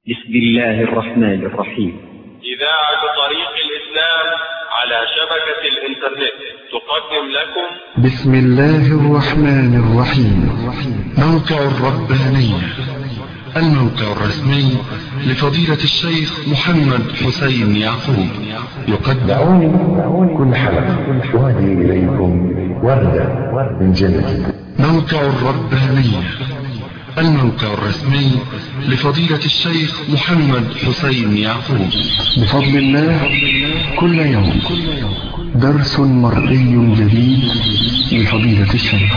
بسم الله الرحمن الرحيم إذاعة طريق الإسلام على شبكة الإنترنت تقدم لكم بسم الله الرحمن الرحيم موقع الربانية الموقع الرسمي لفضيلة الشيخ محمد حسين يعقوب يقدم دعوني كل حلقة أهدي إليكم وردة من جنة موقع الربانية الموقع الرسمي لفضيلة الشيخ محمد حسين يعقوب بفضل الله كل يوم درس مرئي جديد لفضيلة الشيخ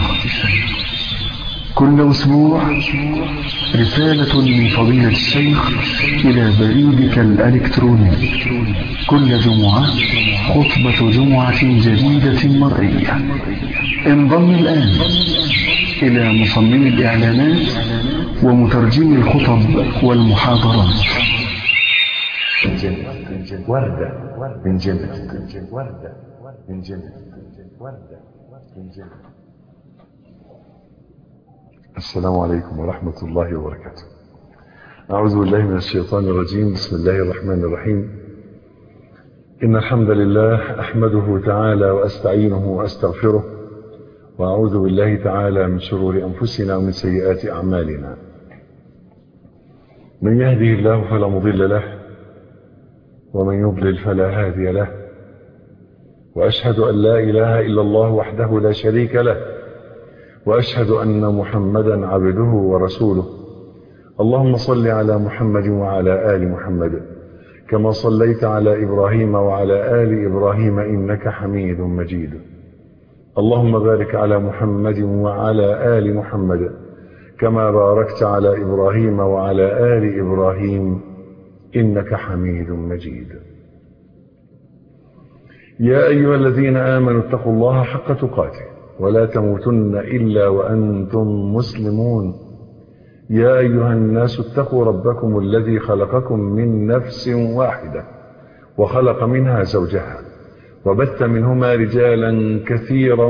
كل أسبوع رسالة من فضيلة الشيخ إلى بريدك الإلكتروني كل جمعة خطبة جمعة جديدة مرئية انضم الآن إلى مصمم الإعلانات ومترجم الخطب والمحاضرات من جنة وردة من جنة وردة من جنة وردة من جنة السلام عليكم ورحمة الله وبركاته أعوذ بالله من الشيطان الرجيم بسم الله الرحمن الرحيم إن الحمد لله أحمده تعالى وأستعينه وأستغفره وأعوذ بالله تعالى من شرور أنفسنا ومن سيئات أعمالنا من يهده الله فلا مضل له ومن يضلل فلا هادي له وأشهد أن لا إله إلا الله وحده لا شريك له وأشهد أن محمدا عبده ورسوله اللهم صل على محمد وعلى آل محمد كما صليت على إبراهيم وعلى آل إبراهيم إنك حميد مجيد اللهم بارك على محمد وعلى آل محمد كما باركت على إبراهيم وعلى آل إبراهيم إنك حميد مجيد يا أيها الذين آمنوا اتقوا الله حق تقاته ولا تموتن إلا وأنتم مسلمون يا أيها الناس اتقوا ربكم الذي خلقكم من نفس واحدة وخلق منها زوجها وبث منهما رجالا كثيرا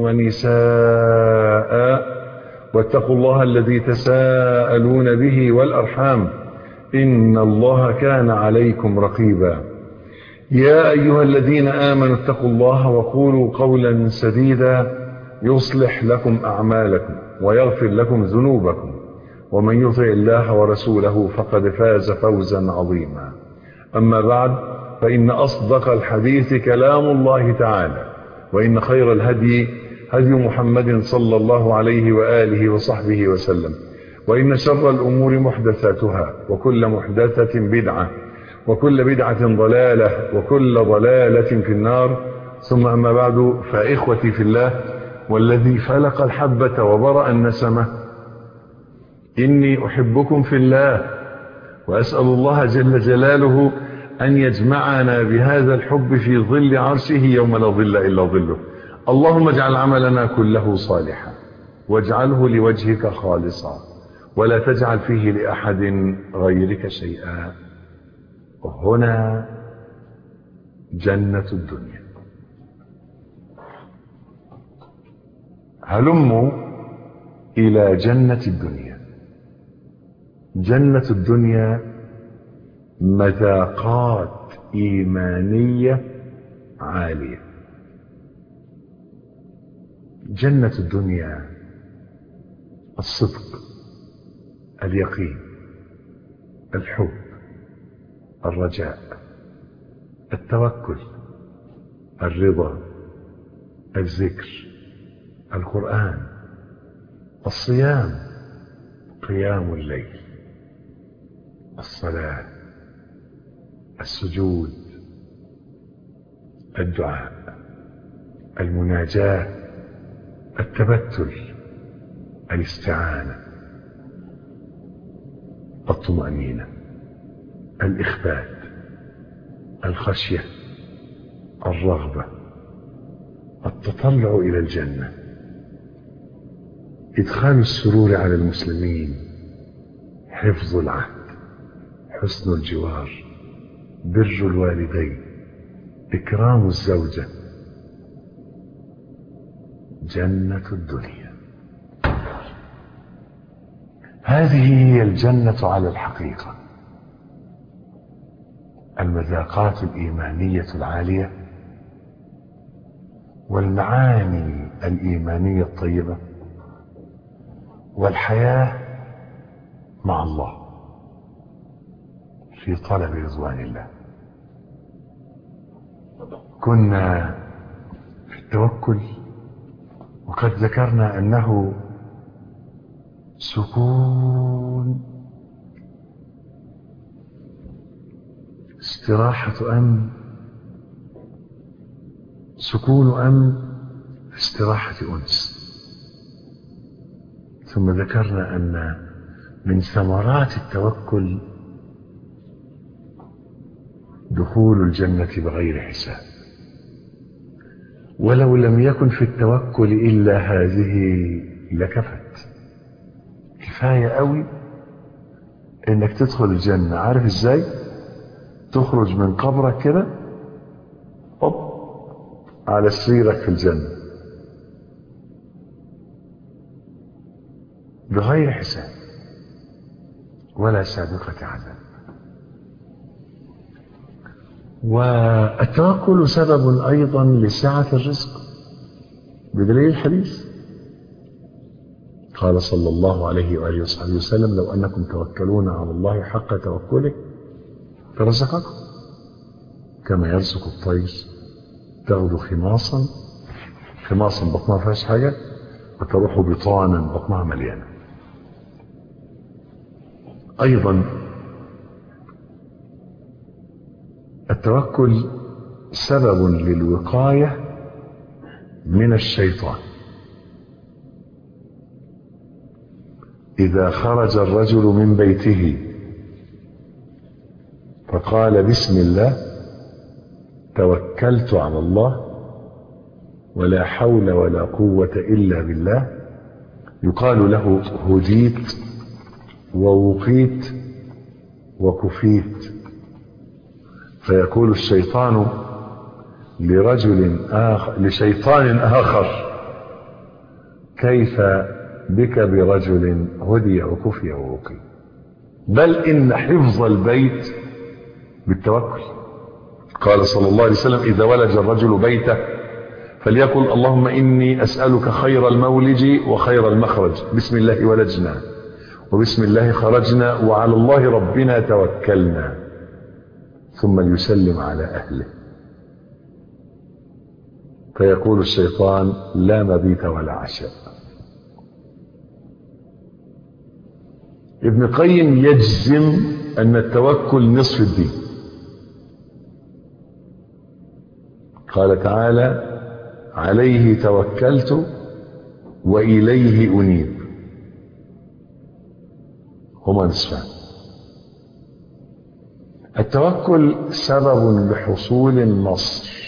ونساء واتقوا الله الذي تساءلون به والأرحام إن الله كان عليكم رقيبا يا أيها الذين آمنوا اتقوا الله وقولوا قولا سديدا يصلح لكم أعمالكم ويغفر لكم ذنوبكم ومن يطع الله ورسوله فقد فاز فوزا عظيما أما بعد فإن أصدق الحديث كلام الله تعالى وإن خير الهدي هدي محمد صلى الله عليه وآله وصحبه وسلم وإن شر الأمور محدثاتها وكل محدثة بدعة وكل بدعة ضلالة وكل ضلالة في النار ثم أما بعد فإخوتي في الله والذي فلق الحبة وبرأ النسمة إني أحبكم في الله وأسأل الله جل جلاله أن يجمعنا بهذا الحب في ظل عرشه يوم لا ظل إلا ظله اللهم اجعل عملنا كله صالحا واجعله لوجهك خالصا ولا تجعل فيه لأحد غيرك شيئا هنا جنة الدنيا هلموا إلى جنة الدنيا جنة الدنيا مذاقات إيمانية عالية جنة الدنيا الصدق اليقين الحب الرجاء التوكل الرضا الذكر القرآن الصيام قيام الليل الصلاة السجود الدعاء المناجاة التبتل الاستعانة الطمأنينة الإخبات الخشية الرغبة التطلع إلى الجنة إدخال السرور على المسلمين حفظ العهد حسن الجوار بر الوالدين إكرام الزوجة جنة الدنيا هذه هي الجنة على الحقيقة المذاقات الإيمانية العالية والمعاني الإيمانية الطيبة والحياة مع الله في طلب رضوان الله كنا في التوكل وقد ذكرنا أنه سكون استراحة أمن سكون أمن استراحة أنس ثم ذكرنا أن من ثمرات التوكل دخول الجنة بغير حساب ولو لم يكن في التوكل إلا هذه لكفت كفاية قوي انك تدخل الجنة عارف ازاي تخرج من قبرك كده هوب على سريرك في الجنة بغير حساب ولا سابقة عذاب والتوكل سبب أيضا لسعة الرزق بدليل الحديث قال صلى الله عليه وآله وصحبه وسلم لو أنكم توكلون على الله حق توكله فرزقكم كما يرزق الطير تغدو خماصا خماصا بطنها فيهاش حاجة وتروح بطانا بطنها مليانة أيضا التوكل سبب للوقاية من الشيطان إذا خرج الرجل من بيته فقال بسم الله توكلت على الله ولا حول ولا قوة إلا بالله يقال له هديت ووقيت وكفيت فيقول الشيطان لرجل آخر لشيطان آخر كيف بك برجل هدي وكفي ووقي بل إن حفظ البيت بالتوكل قال صلى الله عليه وسلم إذا ولج الرجل بيته فليقل اللهم إني أسألك خير المولج وخير المخرج بسم الله ولجنا وبسم الله خرجنا وعلى الله ربنا توكلنا ثم ليسلم على أهله فيقول الشيطان لا مبيت ولا عشاء ابن قيم يجزم أن التوكل نصف الدين قال تعالى عليه توكلت وإليه أنيب هما نصفان التوكل سبب لحصول النصر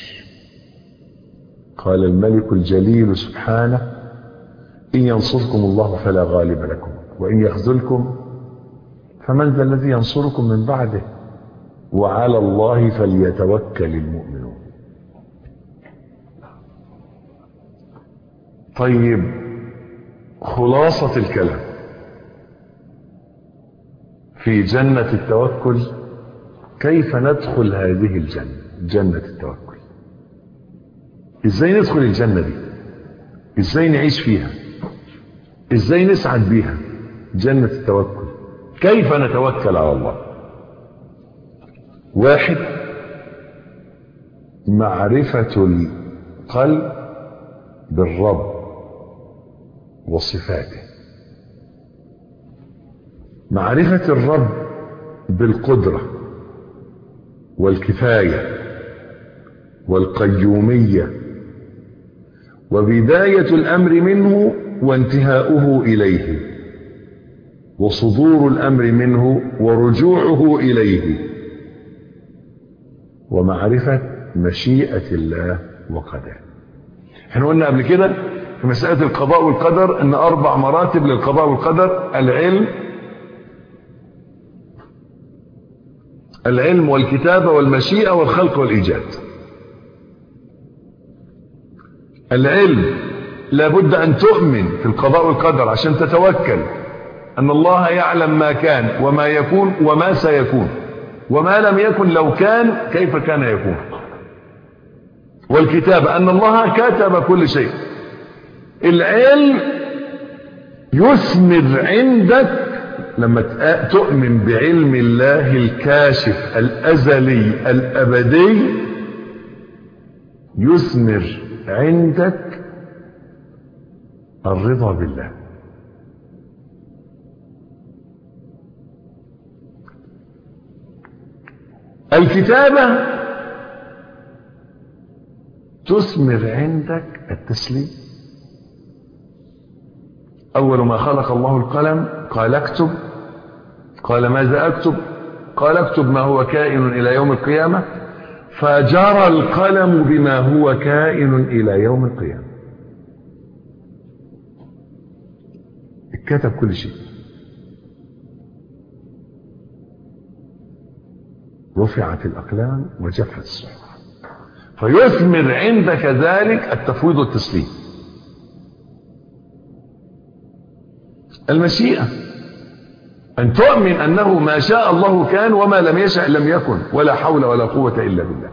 قال الملك الجليل سبحانه إن ينصركم الله فلا غالب لكم وإن يخذلكم فمن ذا الذي ينصركم من بعده وعلى الله فليتوكل المؤمنون طيب خلاصة الكلام في جنة التوكل كيف ندخل هذه الجنة جنة التوكل ازاي ندخل الجنة دي ازاي نعيش فيها ازاي نسعد بيها جنة التوكل كيف نتوكل على الله واحد معرفة القلب بالرب وصفاته معرفة الرب بالقدرة والكفاية والقيومية وبداية الأمر منه وانتهاؤه إليه وصدور الأمر منه ورجوعه إليه ومعرفة مشيئة الله وقدره احنا قلنا قبل كده في مسألة القضاء والقدر ان اربع مراتب للقضاء والقدر العلم العلم والكتابة والمشيئة والخلق والإيجاد العلم لابد أن تؤمن في القضاء والقدر عشان تتوكل أن الله يعلم ما كان وما يكون وما سيكون وما لم يكن لو كان كيف كان يكون والكتابة أن الله كتب كل شيء العلم يثمر عندك لما تؤمن بعلم الله الكاشف الأزلي الأبدي يثمر عندك الرضا بالله الكتابة تثمر عندك التسليم أول ما خلق الله القلم قال اكتب قال ماذا أكتب قال اكتب ما هو كائن إلى يوم القيامة فجرى القلم بما هو كائن إلى يوم القيامة كتب كل شيء رفعت الأقلام وجفت الصحف فيثمر عندك ذلك التفويض والتسليم المشيئة أن تؤمن أنه ما شاء الله كان وما لم يشأ لم يكن ولا حول ولا قوة إلا بالله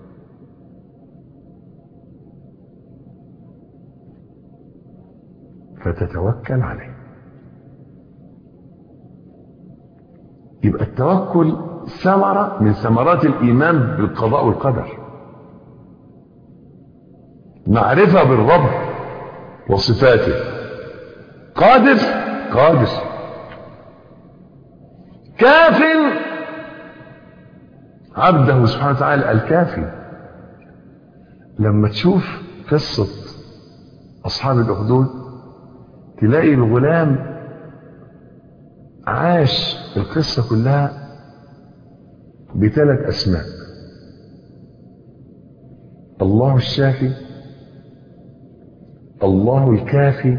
فتتوكل عليه يبقى التوكل ثمرة من ثمرات الإيمان بالقضاء والقدر معرفة بالرب وصفاته قادر قادر كاف عبده سبحانه وتعالى الكافي لما تشوف قصة أصحاب الأخدود تلاقي الغلام عاش القصة كلها بثلاث أسماء الله الشافي الله الكافي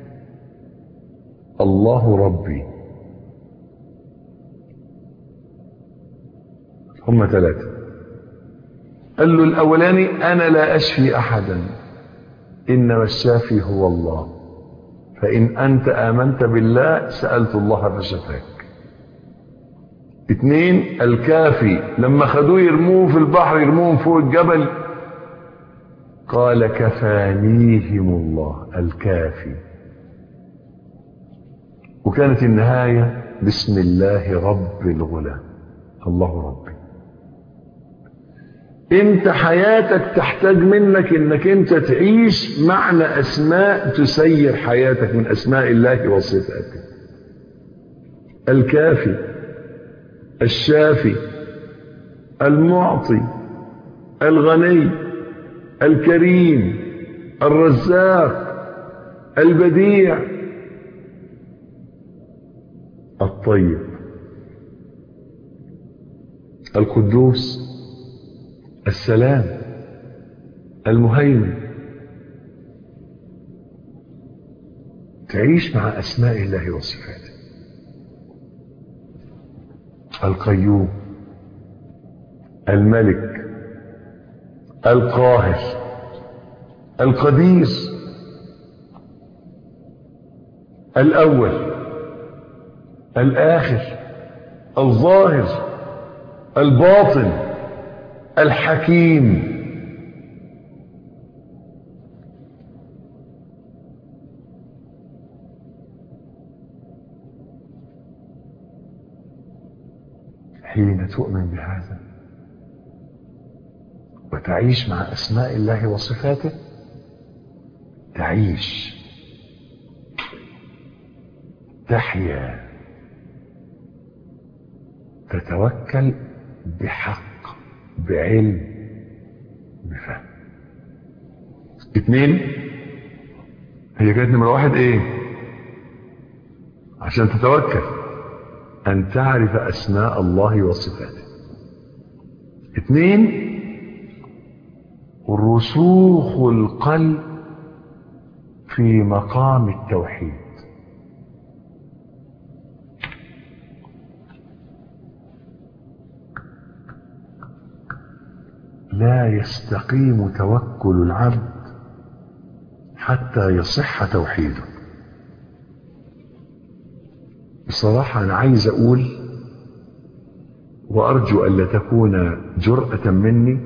الله ربي هم ثلاثة قال له الأولاني أنا لا أشفي أحدا إنما الشافي هو الله فإن أنت آمنت بالله سألت الله فشفاك اثنين الكافي لما خدوه يرموه في البحر يرموه فوق الجبل قال كفانيهم الله الكافي وكانت النهاية بسم الله رب الغلام الله ربي انت حياتك تحتاج منك انك انت تعيش معنى اسماء تسير حياتك من اسماء الله وصفاته الكافي الشافي المعطي الغني الكريم الرزاق البديع الطيب القدوس السلام المهيمن تعيش مع أسماء الله وصفاته القيوم الملك القاهر القدير الأول الآخر الظاهر الباطن الحكيم حين تؤمن بهذا وتعيش مع أسماء الله وصفاته تعيش تحيا تتوكل بحق بعلم بفهم اتنين هي كانت نمرة واحد ايه عشان تتوكل ان تعرف اسماء الله وصفاته اتنين رسوخ القلب في مقام التوحيد لا يستقيم توكل العبد حتى يصح توحيده بصراحة أنا عايز أقول وأرجو ألا تكون جرأة مني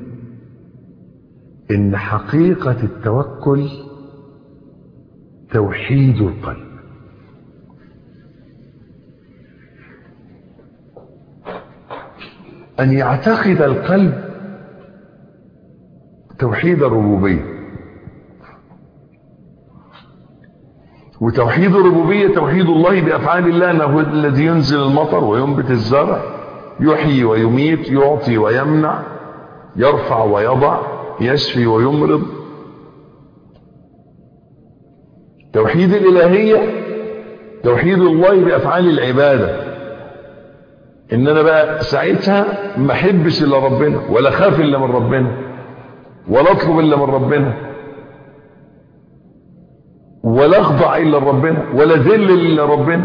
إن حقيقة التوكل توحيد القلب أن يعتقد القلب توحيد الربوبية وتوحيد الربوبية توحيد الله بأفعال الله أنه هو الذي ينزل المطر وينبت الزرع يحيي ويميت يعطي ويمنع يرفع ويضع يشفي ويمرض توحيد الإلهية توحيد الله بأفعال العبادة إن أنا بقى ساعتها ما أحبش إلا ربنا ولا خاف إلا من ربنا ولا أطلب إلا من ربنا ولا أخضع إلا ربنا ولا ذل إلا ربنا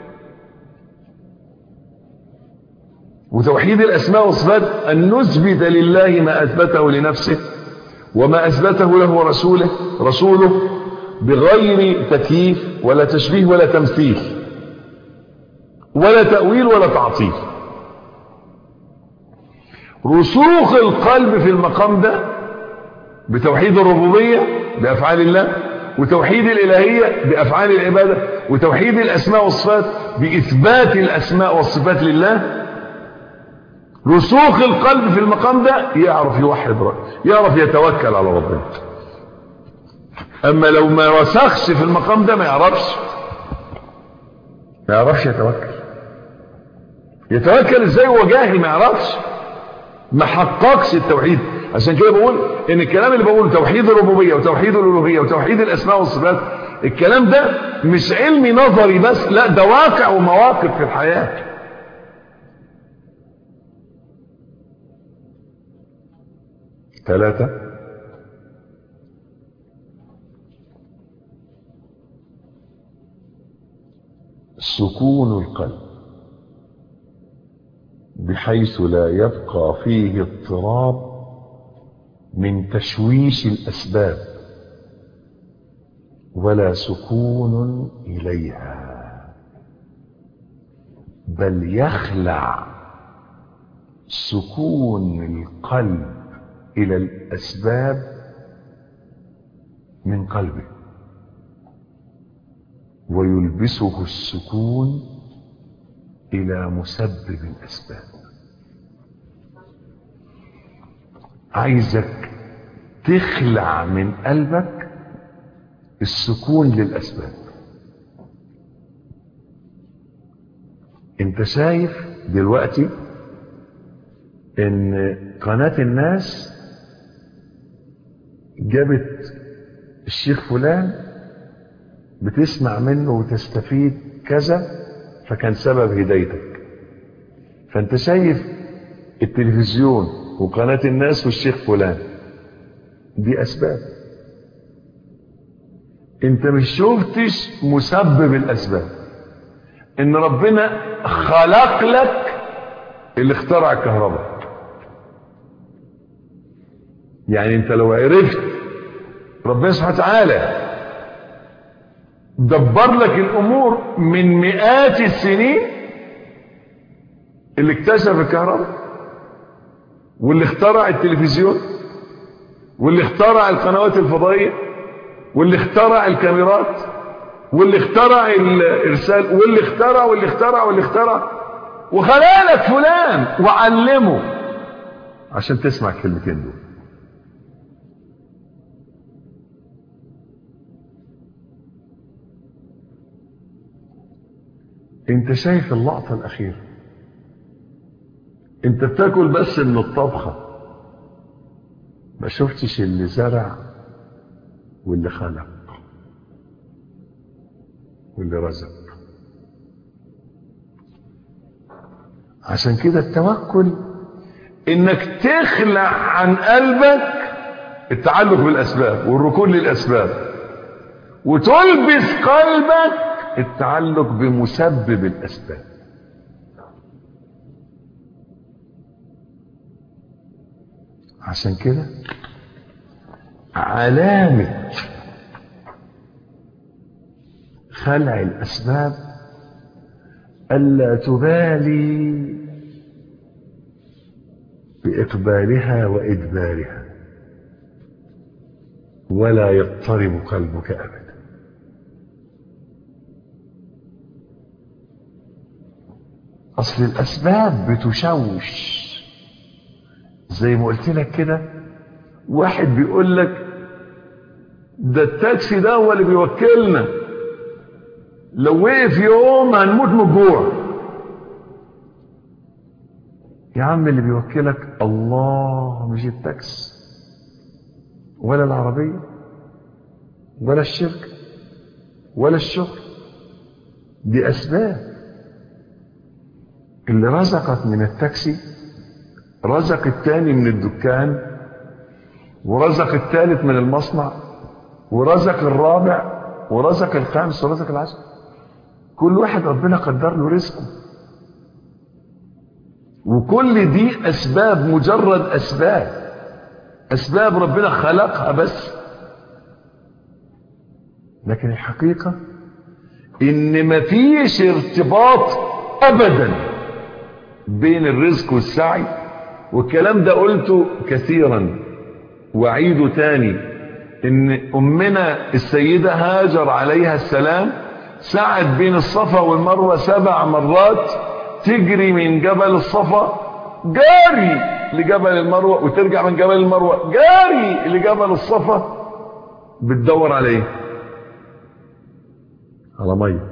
وتوحيد الأسماء والصفات أن نثبت لله ما أثبته لنفسه وما أثبته له رسوله رسوله بغير تكييف ولا تشبيه ولا تمثيل ولا تأويل ولا تعطيل رسوخ القلب في المقام ده بتوحيد الربوبية بأفعال الله وتوحيد الإلهية بأفعال العبادة وتوحيد الأسماء والصفات بإثبات الأسماء والصفات لله رسوخ القلب في المقام ده يعرف يوحد ربه يعرف يتوكل على ربنا اما لو ما رسخش في المقام ده ما يعرفش ما يعرفش يتوكل يتوكل ازاي وهو جاهل ما يعرفش ما حققش التوحيد عشان كده بقول ان الكلام اللي بقوله توحيد الربوبيه وتوحيد الالوهيه وتوحيد الاسماء والصفات الكلام ده مش علمي نظري بس لا ده واقع ومواقف في الحياه ثلاثة سكون القلب بحيث لا يبقى فيه اضطراب من تشويش الأسباب ولا سكون إليها بل يخلع سكون القلب إلى الأسباب من قلبه ويلبسه السكون إلى مسبب الأسباب عايزك تخلع من قلبك السكون للأسباب انت شايف دلوقتي ان قناة الناس جابت الشيخ فلان بتسمع منه وتستفيد كذا فكان سبب هدايتك فانت شايف التلفزيون وقناة الناس والشيخ فلان دي اسباب انت مش شفتش مسبب الاسباب ان ربنا خلق لك اللي اخترع الكهرباء يعني انت لو عرفت ربنا سبحانه وتعالى دبر لك الامور من مئات السنين اللي اكتشف الكهرباء واللي اخترع التلفزيون واللي اخترع القنوات الفضائية واللي اخترع الكاميرات واللي اخترع الارسال واللي اخترع واللي اخترع واللي اخترع وخلق لك فلان وعلمه عشان تسمع الكلمتين دول انت شايف اللقطة الاخيرة انت بتاكل بس من الطبخة ما شفتش اللي زرع واللي خلق واللي رزق عشان كده التوكل انك تخلع عن قلبك التعلق بالاسباب والركون للاسباب وتلبس قلبك التعلق بمسبب الاسباب عشان كده علامة خلع الأسباب ألا تبالي بإقبالها وإدبارها ولا يضطرب قلبك أبدا أصل الأسباب بتشوش زي ما قلت لك كده واحد بيقول لك ده التاكسي ده هو اللي بيوكلنا لو وقف يوم هنموت من الجوع يا عم اللي بيوكلك الله مش التاكسي ولا العربية ولا الشركة ولا الشغل دي أسباب اللي رزقك من التاكسي رزق التاني من الدكان ورزق الثالث من المصنع ورزق الرابع ورزق الخامس ورزق العاشر كل واحد ربنا قدر له رزقه وكل دي أسباب مجرد أسباب أسباب ربنا خلقها بس لكن الحقيقة إن مفيش ارتباط أبدا بين الرزق والسعي والكلام ده قلته كثيرا وأعيده تاني إن أمنا السيدة هاجر عليها السلام سعت بين الصفا والمروة سبع مرات تجري من جبل الصفا جاري لجبل المروة وترجع من جبل المروة جاري لجبل الصفا بتدور على ايه على مية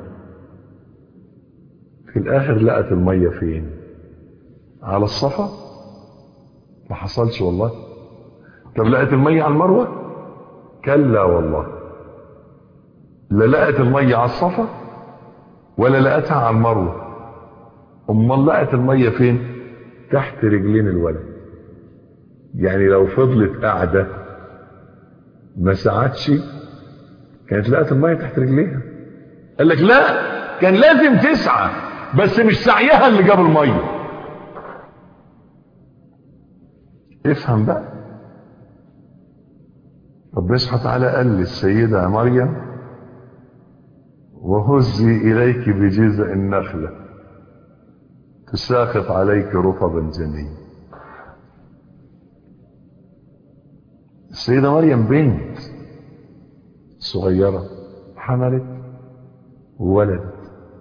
في الاخر لقت المية فين على الصفا ما حصلش والله طب لقت المية على المروة كلا والله لا لقت المية على الصفا ولا لقتها على المروة امال لقت المية فين تحت رجلين الولد يعني لو فضلت قاعدة ما ساعدش كانت لقت المية تحت رجليها قال لك لا كان لازم تسعى بس مش سعيها اللي جاب المية افهم بقى ربنا سبحانه وتعالى قال للسيدة مريم وهزي إليك بجذع النخلة تساقط عليك رطبا جنيا السيدة مريم بنت صغيرة حملت وولدت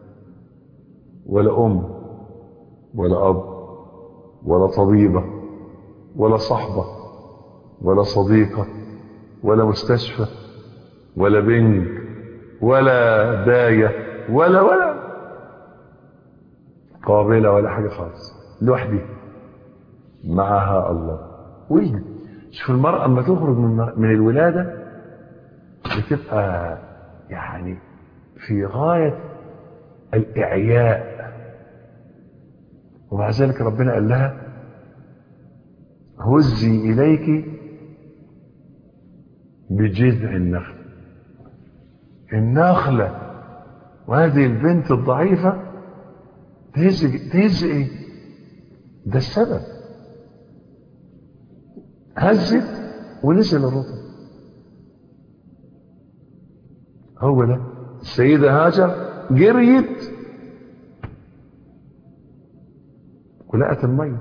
ولا أم ولا أب ولا طبيبة ولا صحبة ولا صديقة ولا مستشفى ولا بنك ولا داية ولا ولا قابلة ولا حاجة خالص لوحدي معها الله ولد شوف المرأة لما تخرج من من الولادة بتبقى يعني في غاية الإعياء ومع ذلك ربنا قال لها هزي إليك بجذع النخل النخلة وهذه البنت الضعيفة تهز تهز ايه ده السبب هزت ونزل الرطب هو ده السيدة هاجر جريت ولقت المية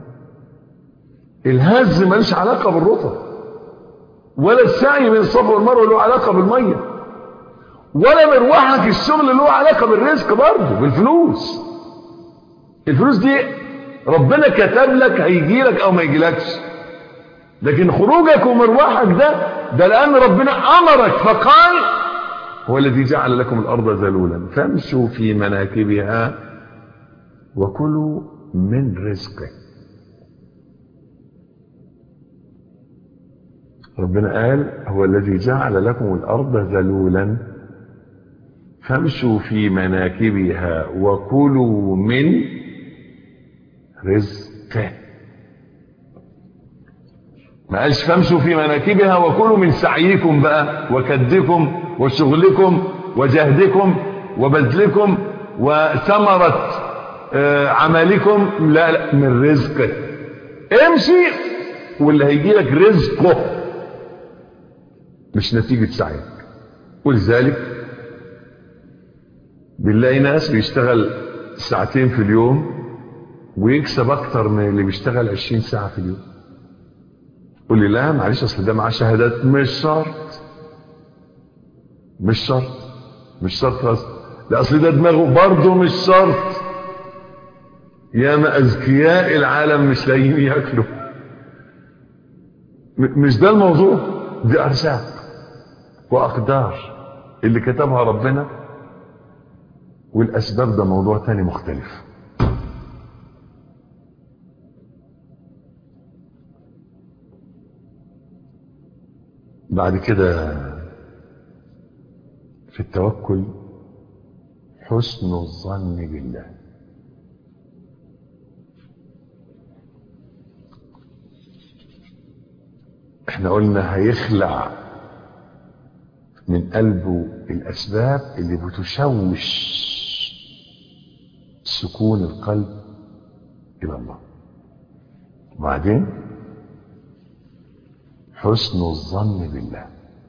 الهز ملوش علاقة بالرطب ولا السعي بين الصفا والمروة له علاقة بالمية ولا مروحك الشغل له علاقة بالرزق برضه بالفلوس الفلوس دي ربنا كتب لك هيجي لك او ما يجيلكش لكن خروجك ومروحك ده ده لان ربنا امرك فقال هو الذي جعل لكم الارض ذلولا فامشوا في مناكبها وكلوا من رزقه ربنا قال هو الذي جعل لكم الارض ذلولا فامشوا في مناكبها وكلوا من رزقه ما قالش فامشوا في مناكبها وكلوا من سعيكم بقى وكدكم وشغلكم وجهدكم وبذلكم وثمرة عملكم لا, لا من رزقه امشي واللي هيجي لك رزقه مش نتيجة سعيك ولذلك بنلاقي ناس بيشتغل ساعتين في اليوم ويكسب اكتر من اللي بيشتغل 20 ساعة في اليوم قول لي لا معلش اصل ده معاه شهادات مش شرط مش شرط مش شرط بس لا اصل ده دماغه برضه مش شرط ياما اذكياء العالم مش لاقيين ياكلوا م- مش ده الموضوع دي ارزاق واقدار اللي كتبها ربنا والاسباب ده موضوع تاني مختلف بعد كده في التوكل حسن الظن بالله احنا قلنا هيخلع من قلبه الاسباب اللي بتشوش سكون القلب الى الله وبعدين حسن الظن بالله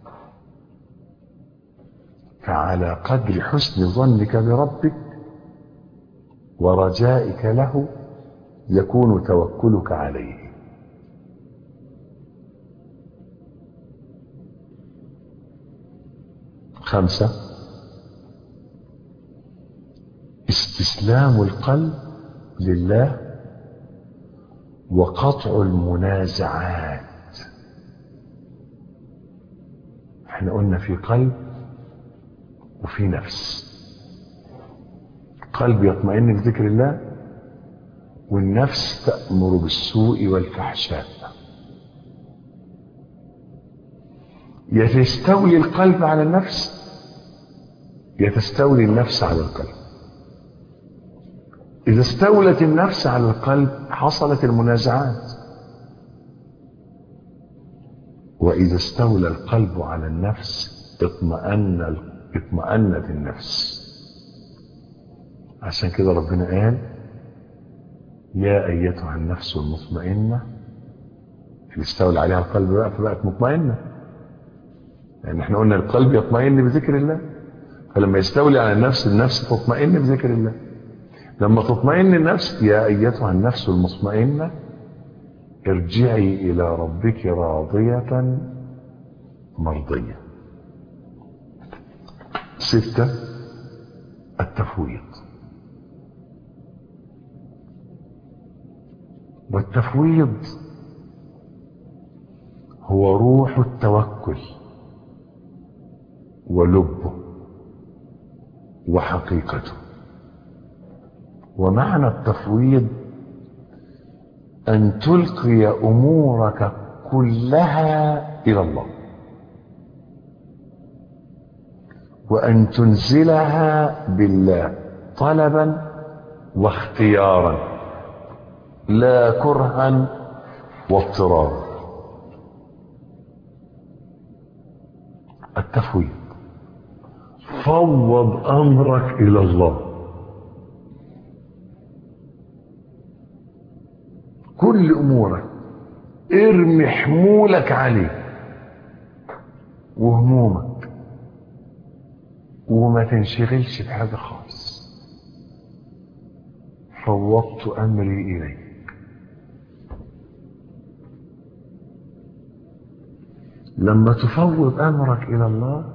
فعلى قدر حسن ظنك بربك ورجائك له يكون توكلك عليه خمسة استسلام القلب لله وقطع المنازعات احنا قلنا في قلب وفي نفس قلب يطمئن بذكر الله والنفس تأمر بالسوء والفحشاء يتستولي القلب على النفس يتستولي النفس على القلب إذا استولت النفس على القلب حصلت المنازعات وإذا استولى القلب على النفس اطمأن اطمأنت النفس عشان كده ربنا قال يا أيتها النفس المطمئنة اللي استولى عليها القلب بقى فبقت مطمئنة لأن احنا قلنا القلب يطمئن بذكر الله فلما يستولي على النفس النفس تطمئن بذكر الله لما تطمئن النفس يا أيتها النفس المطمئنة ارجعي إلى ربك راضية مرضية ستة التفويض والتفويض هو روح التوكل ولبه وحقيقته ومعنى التفويض أن تلقي أمورك كلها إلى الله وأن تنزلها بالله طلبا واختيارا لا كرها واضطرارا التفويض فوض أمرك إلى الله كل امورك ارمي حمولك عليه وهمومك وما تنشغلش بحاجة خالص فوضت امري اليك لما تفوض امرك الى الله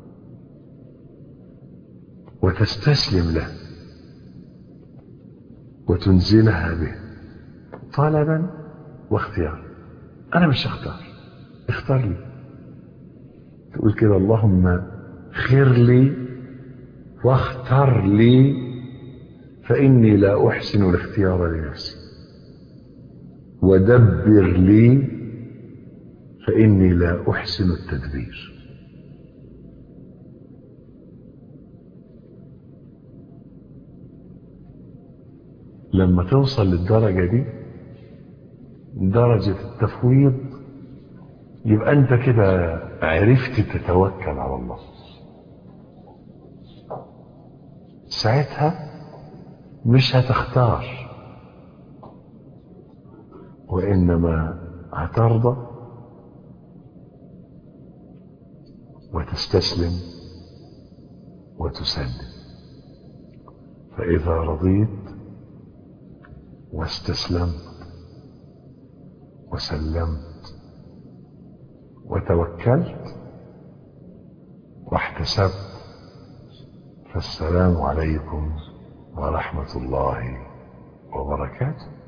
وتستسلم له وتنزلها به طلبا واختيارا انا مش هختار اختار لي تقول كده اللهم خير لي واختر لي فاني لا احسن الاختيار لنفسي ودبر لي فاني لا احسن التدبير لما توصل للدرجه دي درجة التفويض يبقى انت كده عرفت تتوكل على الله ساعتها مش هتختار وانما هترضى وتستسلم وتسلم فاذا رضيت واستسلمت وسلمت وتوكلت واحتسبت فالسلام عليكم ورحمة الله وبركاته